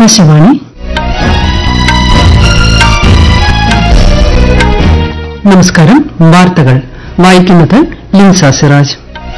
ആകാശവാണി നമസ്കാരം വാർത്തകൾ വായിക്കുന്നത് ലിൻസ സിറാജ്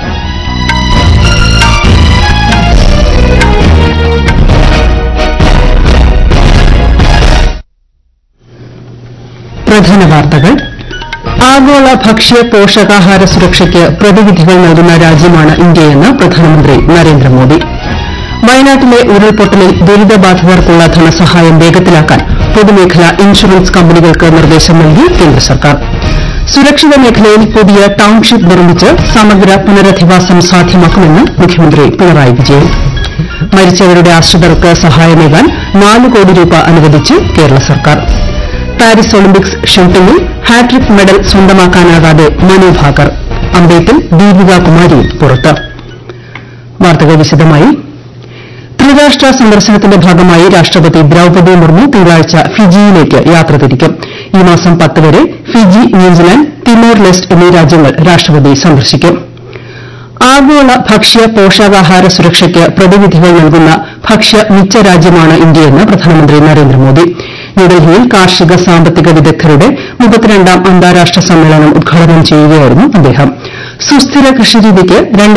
പ്രധാന വാർത്തകൾ ആഗോള ഭക്ഷ്യ പോഷകാഹാര സുരക്ഷയ്ക്ക് പ്രതിവിധികൾ നൽകുന്ന രാജ്യമാണ് ഇന്ത്യയെന്ന് പ്രധാനമന്ത്രി നരേന്ദ്രമോദി വയനാട്ടിലെ ഉരുൾപൊട്ടലിൽ ദുരിതബാധിതർക്കുള്ള ധനസഹായം വേഗത്തിലാക്കാൻ പൊതുമേഖലാ ഇൻഷുറൻസ് കമ്പനികൾക്ക് നിർദ്ദേശം നൽകി കേന്ദ്ര സർക്കാർ സുരക്ഷിത മേഖലയിൽ പുതിയ ടൌൺഷിപ്പ് നിർമ്മിച്ച് സമഗ്ര പുനരധിവാസം സാധ്യമാക്കുമെന്ന് മുഖ്യമന്ത്രി പിണറായി വിജയൻ മരിച്ചവരുടെ ആശ്രിതർക്ക് സഹായമേകാൻ നാല് കോടി രൂപ അനുവദിച്ച് കേരള സർക്കാർ പാരീസ് ഒളിമ്പിക്സ് ഷൂട്ടിംഗിൽ ഹാട്രിക് മെഡൽ സ്വന്തമാക്കാനാകാതെ മനു ഭാക്കർ അമ്പെയ്ത്തിൽ ദീപിക കുമാരിയും പുറത്ത് വാർത്തകൾ വിശദമായി ത്രിരാഷ്ട്ര സന്ദർശനത്തിന്റെ ഭാഗമായി രാഷ്ട്രപതി ദ്രൌപദി മുർമു തിങ്കളാഴ്ച ഫിജിയിലേക്ക് യാത്ര തിരിക്കും ഈ മാസം പത്ത് വരെ ഫിജി ന്യൂസിലാന്റ് തിമോർ ലെസ്റ്റ് എന്നീ രാജ്യങ്ങൾ രാഷ്ട്രപതി സന്ദർശിക്കും ആഗോള ഭക്ഷ്യ പോഷകാഹാര സുരക്ഷയ്ക്ക് പ്രതിവിധികൾ നൽകുന്ന ഭക്ഷ്യ മിച്ച രാജ്യമാണ് ഇന്ത്യയെന്ന് പ്രധാനമന്ത്രി നരേന്ദ്രമോദി ന്യൂഡൽഹിയിൽ കാർഷിക സാമ്പത്തിക വിദഗ്ധരുടെ മുപ്പത്തിരണ്ടാം അന്താരാഷ്ട്ര സമ്മേളനം ഉദ്ഘാടനം ചെയ്യുകയായിരുന്നു അദ്ദേഹം സുസ്ഥിര കൃഷിരീതിക്ക്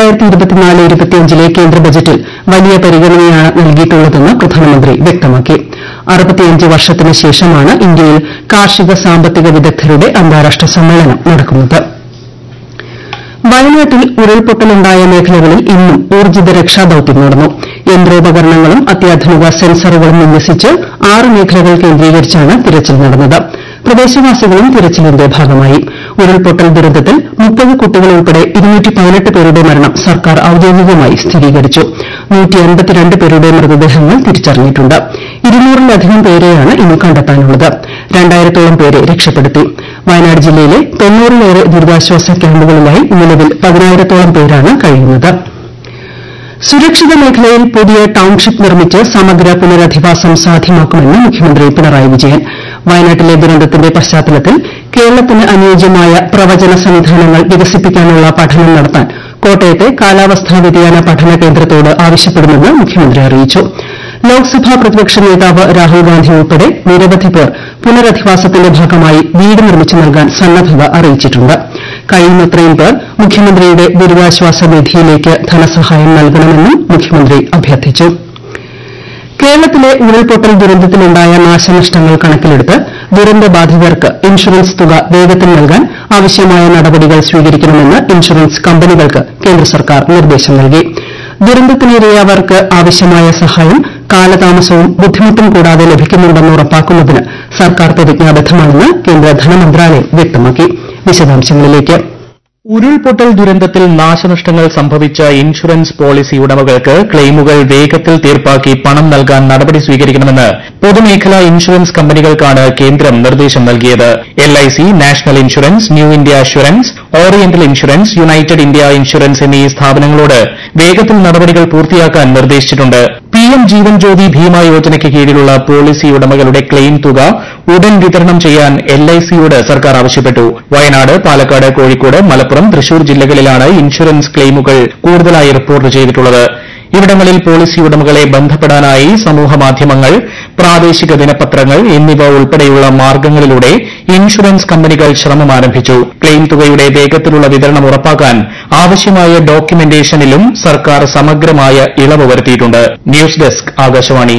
ലെ കേന്ദ്ര ബജറ്റിൽ വലിയ പരിഗണനയാണ് നൽകിയിട്ടുള്ളതെന്ന് പ്രധാനമന്ത്രി വ്യക്തമാക്കി അറുപത്തിയഞ്ച് വർഷത്തിന് ശേഷമാണ് ഇന്ത്യയിൽ കാർഷിക സാമ്പത്തിക വിദഗ്ധരുടെ അന്താരാഷ്ട്ര സമ്മേളനം നടക്കുന്നത് വയനാട്ടിൽ ഉരുൾപൊട്ടലുണ്ടായ മേഖലകളിൽ ഇന്നും ഊർജ്ജിത രക്ഷാദൌത്യം നടന്നു യന്ത്രോപകരണങ്ങളും അത്യാധുനിക സെൻസറുകളും വിന്യസിച്ച് ആറ് മേഖലകൾ കേന്ദ്രീകരിച്ചാണ് തിരച്ചിൽ നടന്നത് പ്രദേശവാസികളും തിരച്ചിലിന്റെ ഭാഗമായി ഉരുൾപൊട്ടൽ ദുരന്തത്തിൽ മുപ്പത് കുട്ടികൾ ഉൾപ്പെടെ പേരുടെ മരണം സർക്കാർ ഔദ്യോഗികമായി സ്ഥിരീകരിച്ചു പേരുടെ മൃതദേഹങ്ങൾ തിരിച്ചറിഞ്ഞിട്ടുണ്ട് ഇരുന്നൂറിലധികം പേരെയാണ് ഇനി കണ്ടെത്താനുള്ളത് രണ്ടായിരത്തോളം പേരെ രക്ഷപ്പെടുത്തി വയനാട് ജില്ലയിലെ തൊണ്ണൂറിലേറെ ദുരിതാശ്വാസ ക്യാമ്പുകളിലായി നിലവിൽ പതിനായിരത്തോളം പേരാണ് കഴിയുന്നത് സുരക്ഷിത മേഖലയിൽ പുതിയ ടൌൺഷിപ്പ് നിർമ്മിച്ച് സമഗ്ര പുനരധിവാസം സാധ്യമാക്കുമെന്ന് മുഖ്യമന്ത്രി പിണറായി വിജയൻ വയനാട്ടിലെ ദുരന്തത്തിന്റെ പശ്ചാത്തലത്തിൽ കേരളത്തിന് അനുയോജ്യമായ പ്രവചന സംവിധാനങ്ങൾ വികസിപ്പിക്കാനുള്ള പഠനം നടത്താൻ കോട്ടയത്തെ കാലാവസ്ഥാ വ്യതിയാന പഠന കേന്ദ്രത്തോട് ആവശ്യപ്പെടുമെന്ന് മുഖ്യമന്ത്രി അറിയിച്ചു ലോക്സഭാ പ്രതിപക്ഷ നേതാവ് രാഹുൽ ഗാന്ധി ഉൾപ്പെടെ നിരവധി പേർ പുനരധിവാസത്തിന്റെ ഭാഗമായി വീട് നിർമ്മിച്ചു നൽകാൻ സന്നദ്ധത അറിയിച്ചിട്ടുണ്ട് കഴിയുന്നത്രയും പേർ മുഖ്യമന്ത്രിയുടെ ദുരിതാശ്വാസ നിധിയിലേക്ക് ധനസഹായം നൽകണമെന്നും മുഖ്യമന്ത്രി അഭ്യർത്ഥിച്ചു കേരളത്തിലെ ഉരുൾപൊട്ടൽ ദുരന്തത്തിലുണ്ടായ നാശനഷ്ടങ്ങൾ കണക്കിലെടുത്ത് ദുരന്തബാധിതർക്ക് ഇൻഷുറൻസ് തുക വേഗത്തിൽ നൽകാൻ ആവശ്യമായ നടപടികൾ സ്വീകരിക്കണമെന്ന് ഇൻഷുറൻസ് കമ്പനികൾക്ക് കേന്ദ്ര സർക്കാർ നിർദ്ദേശം നൽകി ദുരന്തത്തിനിരയായവർക്ക് ആവശ്യമായ സഹായം കാലതാമസവും ബുദ്ധിമുട്ടും കൂടാതെ ലഭിക്കുന്നുണ്ടെന്ന് ഉറപ്പാക്കുന്നതിന് സർക്കാർ പ്രതിജ്ഞാബദ്ധമാണെന്ന് കേന്ദ്ര ധനമന്ത്രാലയം വ്യക്തമാക്കി വിശദാംശങ്ങളിലേക്ക് ഉരുൾപൊട്ടൽ ദുരന്തത്തിൽ നാശനഷ്ടങ്ങൾ സംഭവിച്ച ഇൻഷുറൻസ് പോളിസി ഉടമകൾക്ക് ക്ലെയിമുകൾ വേഗത്തിൽ തീർപ്പാക്കി പണം നൽകാൻ നടപടി സ്വീകരിക്കണമെന്ന് പൊതുമേഖലാ ഇൻഷുറൻസ് കമ്പനികൾക്കാണ് കേന്ദ്രം നിർദ്ദേശം നൽകിയത് LIC national insurance new India assurance oriental insurance united India insurance എന്നീ സ്ഥാപനങ്ങളോട് വേഗത്തിൽ നടപടികൾ പൂർത്തിയാക്കാൻ നിർദ്ദേശിച്ചിട്ടുണ്ട് പിഎം ജീവൻ ജ്യോതി ഭീമ യോജനയ്ക്ക് കീഴിലുള്ള പോളിസി ഉടമകളുടെ ക്ലെയിം തുക ഉടൻ വിതരണം ചെയ്യാൻ എൽഐസിയോട് സർക്കാർ ആവശ്യപ്പെട്ടു വയനാട് പാലക്കാട് കോഴിക്കോട് മലപ്പുറം തൃശൂർ ജില്ലകളിലാണ് ഇൻഷുറൻസ് ക്ലെയിമുകൾ കൂടുതലായി റിപ്പോർട്ട് ചെയ്തിട്ടുള്ളത് ഇവിടങ്ങളിൽ പോളിസി ഉടമകളെ ബന്ധപ്പെടാനായി സമൂഹമാധ്യമങ്ങൾ പ്രാദേശിക ദിനപത്രങ്ങൾ എന്നിവ ഉൾപ്പെടെയുള്ള മാർഗ്ഗങ്ങളിലൂടെ ഇൻഷുറൻസ് കമ്പനികൾ ശ്രമം ആരംഭിച്ചു ക്ലെയിം തുകയുടെ വേഗത്തിലുള്ള വിതരണം ഉറപ്പാക്കാൻ ആവശ്യമായ ഡോക്യുമെന്റേഷനിലും സർക്കാർ സമഗ്രമായ ഇളവ് വരുത്തിയിട്ടുണ്ട് ന്യൂസ് ഡെസ്ക് ആകാശവാണി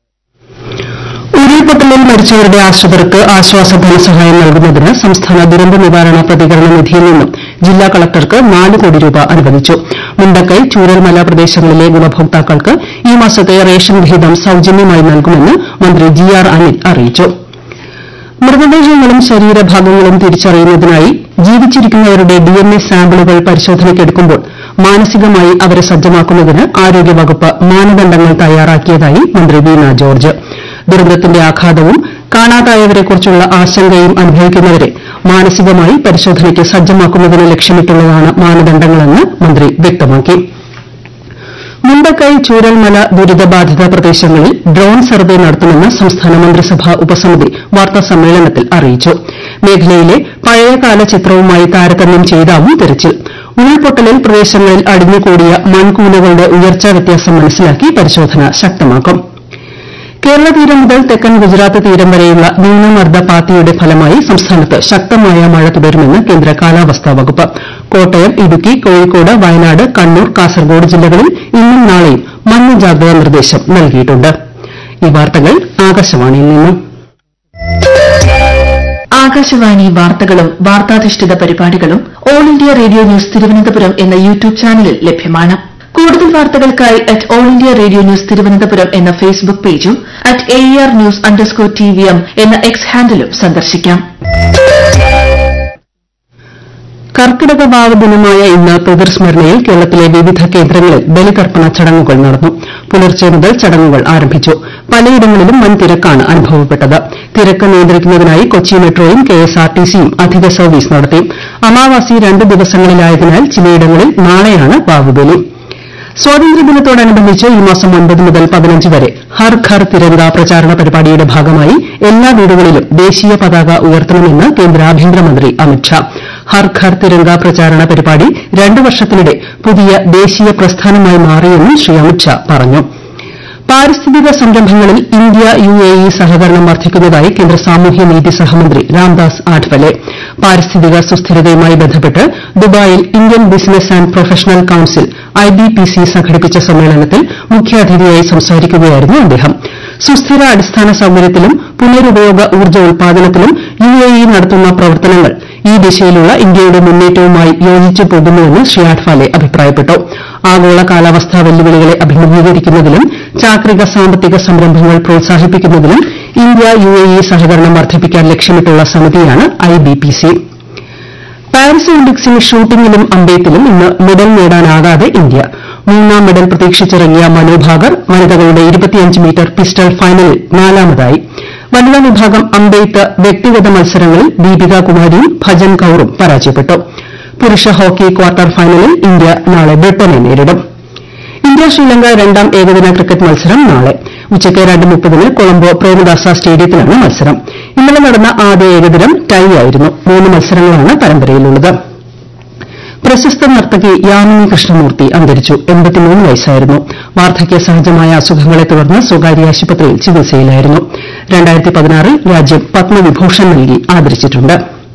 ഉരുൾപൊട്ടലിൽ മരിച്ചവരുടെ ആശ്രിതർക്ക് ആശ്വാസ ധനസഹായം നൽകുന്നതിന് സംസ്ഥാന ദുരന്ത നിവാരണ പ്രതികരണ നിധിയിൽ നിന്നും ജില്ലാ കളക്ടർക്ക് നാല് കോടി രൂപ അനുവദിച്ചു മുണ്ടക്കൈ ചൂരൽമല പ്രദേശങ്ങളിലെ ഗുണഭോക്താക്കൾക്ക് ഈ മാസത്തെ റേഷൻ വിഹിതം സൌജന്യമായി നൽകുമെന്ന് മന്ത്രി ജി ആർ അനിൽ അറിയിച്ചു മൃതദേഹങ്ങളും ശരീരഭാഗങ്ങളും തിരിച്ചറിയുന്നതിനായി ജീവിച്ചിരിക്കുന്നവരുടെ ഡിഎൻഎ സാമ്പിളുകൾ പരിശോധനയ്ക്കെടുക്കുമ്പോൾ മാനസികമായി അവരെ സജ്ജമാക്കുന്നതിന് ആരോഗ്യവകുപ്പ് മാനദണ്ഡങ്ങൾ തയ്യാറാക്കിയതായി മന്ത്രി വീണ ജോർജ് ദുരന്തത്തിന്റെ ആഘാതവും കാണാതായവരെക്കുറിച്ചുള്ള ആശങ്കയും അനുഭവിക്കുന്നവരെ മാനസികമായി പരിശോധനയ്ക്ക് സജ്ജമാക്കുന്നതിന് ലക്ഷ്യമിട്ടുള്ളതാണ് മാനദണ്ഡങ്ങളെന്ന് മന്ത്രി വ്യക്തമാക്കി മുണ്ടക്കൈ ചൂരൽമല ദുരിതബാധിത പ്രദേശങ്ങളിൽ ഡ്രോൺ സർവേ നടത്തുമെന്ന് സംസ്ഥാന മന്ത്രിസഭാ ഉപസമിതി വാർത്താസമ്മേളനത്തിൽ അറിയിച്ചു മേഖലയിലെ പഴയകാല ചിത്രവുമായി താരതമ്യം ചെയ്താവും തെരച്ചിൽ ഉരുൾപൊട്ടലിൽ പ്രദേശങ്ങളിൽ അടിഞ്ഞുകൂടിയ മൺകൂനകളുടെ ഉയർച്ചാ വ്യത്യാസം മനസ്സിലാക്കി പരിശോധന ശക്തമാക്കും കേരള തീരം മുതൽ തെക്കൻ ഗുജറാത്ത് തീരം വരെയുള്ള ന്യൂനമർദ്ദ പാത്തിയുടെ ഫലമായി സംസ്ഥാനത്ത് ശക്തമായ മഴ തുടരുമെന്ന് കേന്ദ്ര കാലാവസ്ഥാ വകുപ്പ് കോട്ടയം ഇടുക്കി കോഴിക്കോട് വയനാട് കണ്ണൂർ കാസർഗോഡ് ജില്ലകളിൽ ഇന്നും നാളെയും മഞ്ഞ ജാഗ്രതാ നിർദ്ദേശം നൽകിയിട്ടുണ്ട് ഈ വാർത്തകൾ ആകാശവാണിയിൽ നിന്നും ആകാശവാണി വാർത്തകളും വാർത്താധിഷ്ഠിത പരിപാടികളും all India radio news Thiruvananthapuram എന്ന യൂട്യൂബ് ചാനലിൽ ലഭ്യമാണ് കൂടുതൽ വാർത്തകൾക്കായി at all India radio news Thiruvananthapuram എന്ന ഫേസ്ബുക്ക് പേജും at A R news underscore T V M എന്ന എക്സ് ഹാൻഡിലും സന്ദർശിക്കാം കർക്കിടക വാവ് ദിനമായ ഇന്ന് പിതൃസ്മരണയിൽ കേരളത്തിലെ വിവിധ കേന്ദ്രങ്ങളിൽ ബലിതർപ്പണ ചടങ്ങുകൾ നടന്നു പുലർച്ചെ മുതൽ ചടങ്ങുകൾ ആരംഭിച്ചു പലയിടങ്ങളിലും വൻ തിരക്കാണ് അനുഭവപ്പെട്ടത് തിരക്ക് നിയന്ത്രിക്കുന്നതിനായി കൊച്ചി മെട്രോയും കെഎസ്ആർടിസിയും അധിക സർവീസ് നടത്തി അമാവാസി രണ്ട് ദിവസങ്ങളിലായതിനാൽ ചിലയിടങ്ങളിൽ നാളെയാണ് വാവുബലി സ്വാതന്ത്ര്യദിനത്തോടനുബന്ധിച്ച് ഈ മാസം ഒൻപത് മുതൽ പതിനഞ്ച് വരെ ഹർ ഘർ തിരങ്ക പ്രചാരണ പരിപാടിയുടെ ഭാഗമായി എല്ലാ വീടുകളിലും ദേശീയ പതാക ഉയർത്തണമെന്ന് കേന്ദ്ര ആഭ്യന്തരമന്ത്രി അമിത്ഷാ ഹർ ഘർ തിരങ്ക പ്രചാരണ പരിപാടി രണ്ട് വർഷത്തിനിടെ പുതിയ ദേശീയ പ്രസ്ഥാനമായി മാറിയെന്നും ശ്രീ അമിത്ഷാ പറഞ്ഞു പാരിസ്ഥിതിക സംരംഭങ്ങളിൽ ഇന്ത്യ യു എ ഇ സഹകരണം വർദ്ധിക്കുന്നതായി കേന്ദ്ര സാമൂഹ്യനീതി സഹമന്ത്രി രാംദാസ് ആഠ്വലെ പാരിസ്ഥിതിക സുസ്ഥിരതയുമായി ബന്ധപ്പെട്ട് ദുബായിൽ Indian business and professional council I B P C സംഘടിപ്പിച്ച സമ്മേളനത്തിൽ മുഖ്യാതിഥിയായി സംസാരിക്കുകയായിരുന്നു അദ്ദേഹം സുസ്ഥിര അടിസ്ഥാന സൌകര്യത്തിലും പുനരുപയോഗ ഊർജ്ജ ഉൽപാദനത്തിലും യു എ ഇ നടത്തുന്ന പ്രവർത്തനങ്ങൾ ഈ ദിശയിലുള്ള ഇന്ത്യയുടെ മുന്നേറ്റവുമായി യോജിച്ചു പോകുന്നുവെന്ന് ശ്രീ ആഠ്വാലെ അഭിപ്രായപ്പെട്ടു ആഗോള കാലാവസ്ഥാ വെല്ലുവിളികളെ അഭിമുഖീകരിക്കുന്നതിലും ചാക്രിക സാമ്പത്തിക സംരംഭങ്ങൾ പ്രോത്സാഹിപ്പിക്കുന്നതിലും ഇന്ത്യ യു എ ഇ സഹകരണം വർദ്ധിപ്പിക്കാൻ ലക്ഷ്യമിട്ടുള്ള സമിതിയാണ് I B P C Paris ഒളിമ്പിക്സിൽ ഷൂട്ടിംഗിലും അമ്പെയ്ത്തിലും ഇന്ന് മെഡൽ നേടാനാകാതെ ഇന്ത്യ മൂന്നാം മെഡൽ പ്രതീക്ഷിച്ചിറങ്ങിയ മനു ഭാകർ വനിതകളുടെ മീറ്റർ പിസ്റ്റൾ ഫൈനലിൽ നാലാമതായി വനിതാ വിഭാഗം അമ്പെയ്ത്ത് വ്യക്തിഗത മത്സരങ്ങളിൽ ദീപിക കുമാരിയും ഭജൻ കൌറും പരാജയപ്പെട്ടു പുരുഷ ഹോക്കി ക്വാർട്ടർ ഫൈനലിൽ ഇന്ത്യ നാളെ ബ്രിട്ടനെ നേരിടും ഇന്ത്യ ശ്രീലങ്ക രണ്ടാം ഏകദിന ക്രിക്കറ്റ് മത്സരം നാളെ ഉച്ചയ്ക്ക് രണ്ട് മുപ്പതിന് കൊളംബോ പ്രേമദാസ സ്റ്റേഡിയത്തിലാണ് മത്സരം ഇന്നലെ നടന്ന ആദ്യ ഏകദിനം ടൈ ആയിരുന്നു മൂന്ന് മത്സരങ്ങളാണ് പരമ്പരയിലുള്ളത് പ്രശസ്ത നർത്തകി യാമിനി കൃഷ്ണമൂർത്തി അന്തരിച്ചു വയസ്സായിരുന്നു വാർദ്ധക്യ സഹജമായ അസുഖങ്ങളെ തുടർന്ന് സ്വകാര്യ ആശുപത്രിയിൽ ചികിത്സയിലായിരുന്നു ൽ രാജ്യം പത്മവിഭൂഷൺ നൽകി ആദരിച്ചിട്ടുണ്ട്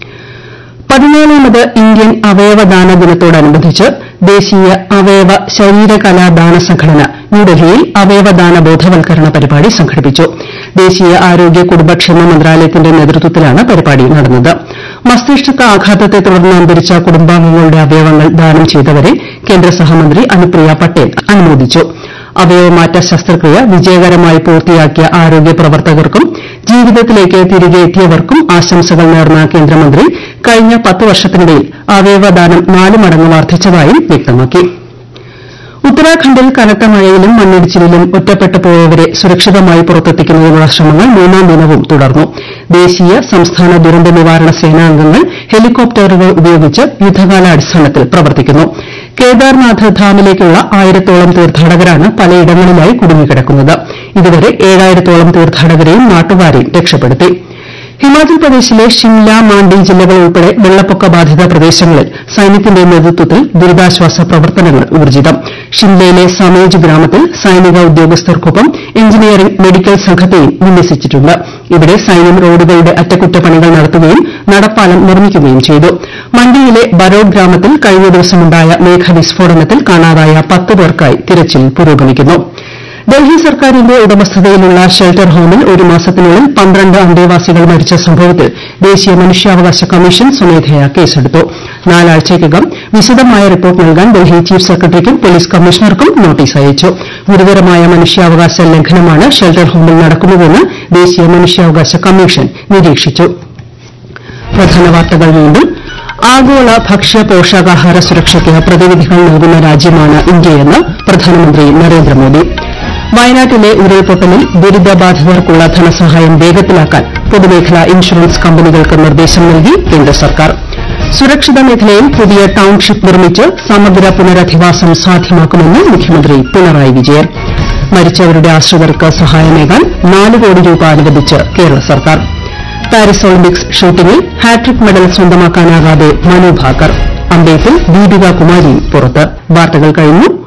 പതിനാലാമത് ഇന്ത്യൻ അവയവദാന ദിനത്തോടനുബന്ധിച്ച് ദേശീയ അവയവ ശരീരകലാ ദാന സംഘടന ന്യൂഡൽഹിയിൽ അവയവദാന ബോധവൽക്കരണ പരിപാടി സംഘടിപ്പിച്ചു ദേശീയ ആരോഗ്യ കുടുംബക്ഷേമ മന്ത്രാലയത്തിന്റെ നേതൃത്വത്തിലാണ് പരിപാടി നടന്നത് മസ്തിഷ്ക ആഘാതത്തെ തുടർന്ന് അന്തരിച്ച കുടുംബാംഗങ്ങളുടെ അവയവങ്ങൾ ദാനം ചെയ്തവരെ കേന്ദ്ര സഹമന്ത്രി അനുപ്രിയ പട്ടേൽ അനുമോദിച്ചു അവയവമാറ്റ ശസ്ത്രക്രിയ വിജയകരമായി പൂർത്തിയാക്കിയ ആരോഗ്യ പ്രവർത്തകർക്കും ജീവിതത്തിലേക്ക് തിരികെ എത്തിയവർക്കും ആശംസകൾ നേർന്ന കേന്ദ്രമന്ത്രി കഴിഞ്ഞ പത്ത് വർഷത്തിനിടയിൽ അവയവദാനം നാല് മടങ്ങ് വർദ്ധിച്ചതായും വ്യക്തമാക്കി ഉത്തരാഖണ്ഡിൽ കനത്ത മഴയിലും മണ്ണിടിച്ചിലിലും ഒറ്റപ്പെട്ടു പോയവരെ സുരക്ഷിതമായി പുറത്തെത്തിക്കുന്നതിനുള്ള ശ്രമങ്ങൾ മൂന്നാം ദിനവും തുടർന്നു ദേശീയ സംസ്ഥാന ദുരന്ത നിവാരണ സേനാംഗങ്ങൾ ഹെലികോപ്റ്ററുകൾ ഉപയോഗിച്ച് യുദ്ധകാലാടിസ്ഥാനത്തിൽ പ്രവർത്തിക്കുന്നു കേദാർനാഥ് ധാമിലേക്കുള്ള ആയിരത്തോളം തീർത്ഥാടകരാണ് പലയിടങ്ങളിലായി കുടുങ്ങിക്കിടക്കുന്നത് ഇതുവരെ ഏഴായിരത്തോളം തീർത്ഥാടകരെയും നാട്ടുകാരെയും രക്ഷപ്പെടുത്തി ഹിമാചൽ പ്രദേശിലെ ഷിംല മാണ്ഡി ജില്ലകൾ ഉൾപ്പെടെ വെള്ളപ്പൊക്ക ബാധിത പ്രദേശങ്ങളിൽ സൈന്യത്തിന്റെ നേതൃത്വത്തിൽ ദുരിതാശ്വാസ പ്രവർത്തനങ്ങൾ ഊർജ്ജിതം ഷിംലയിലെ സമേജ് ഗ്രാമത്തിൽ സൈനിക ഉദ്യോഗസ്ഥർക്കൊപ്പം എഞ്ചിനീയറിംഗ് മെഡിക്കൽ സംഘത്തെയും വിന്യസിച്ചിട്ടുണ്ട് ഇവിടെ സൈന്യം റോഡുകളുടെ അറ്റകുറ്റപ്പണികൾ നടത്തുകയും നടപ്പാലം നിർമ്മിക്കുകയും ചെയ്തു മണ്ഡിയിലെ ബരോഡ് ഗ്രാമത്തിൽ കഴിഞ്ഞ ദിവസമുണ്ടായ മേഘവിസ്ഫോടനത്തിൽ കാണാതായ പത്ത് പേർക്കായി തിരച്ചിൽ പുരോഗമിക്കുന്നു ഡൽഹി സർക്കാരിന്റെ ഉടമസ്ഥതയിലുള്ള ഷെൽട്ടർ ഹോമിൽ ഒരു മാസത്തിനുള്ളിൽ പന്ത്രണ്ട് അന്തേവാസികൾ മരിച്ച സംഭവത്തിൽ ദേശീയ മനുഷ്യാവകാശ കമ്മീഷൻ സ്വമേധയാ കേസെടുത്തു നാലാഴ്ചയ്ക്കകം വിശദമായ റിപ്പോർട്ട് നൽകാൻ ഡൽഹി ചീഫ് സെക്രട്ടറിക്കും പോലീസ് കമ്മീഷണർക്കും നോട്ടീസ് അയച്ചു ഗുരുതരമായ മനുഷ്യാവകാശ ലംഘനമാണ് ഷെൽട്ടർ ഹോമിൽ നടക്കുന്നതെന്ന് ദേശീയ മനുഷ്യാവകാശ കമ്മീഷൻ നിരീക്ഷിച്ചു പ്രധാന വാർത്തകൾ വീണ്ടും ആഗോള ഭക്ഷ്യ പോഷകാഹാര സുരക്ഷയ്ക്ക് പ്രതിനിധികൾ നൽകുന്ന രാജ്യമാണ് ഇന്ത്യയെന്ന് പ്രധാനമന്ത്രി നരേന്ദ്രമോദി വയനാട്ടിലെ ഉരുൾപൊട്ടലിൽ ദുരിതബാധിതർക്കുള്ള ധനസഹായം വേഗത്തിലാക്കാൻ പൊതുമേഖലാ ഇൻഷുറൻസ് കമ്പനികൾക്ക് നിർദ്ദേശം നൽകി കേന്ദ്ര സർക്കാർ സുരക്ഷിത മേഖലയിൽ പുതിയ ടൌൺഷിപ്പ് നിർമ്മിച്ച് സമഗ്ര പുനരധിവാസം സാധ്യമാക്കുമെന്ന് മുഖ്യമന്ത്രി പിണറായി വിജയൻ മരിച്ചവരുടെ ആശ്രിതർക്ക് സഹായമേകാൻ നാല് കോടി രൂപ അനുവദിച്ച് കേരള സർക്കാർ പാരീസ് ഒളിമ്പിക്സ് ഷൂട്ടിംഗിൽ ഹാട്രിക് മെഡൽ സ്വന്തമാക്കാനാകാതെ മനു ഭാക്കർ അമ്പെയ്ത്തിൽ ദീപിക കുമാരിയും പുറത്ത് വാർത്തകൾ കഴിഞ്ഞു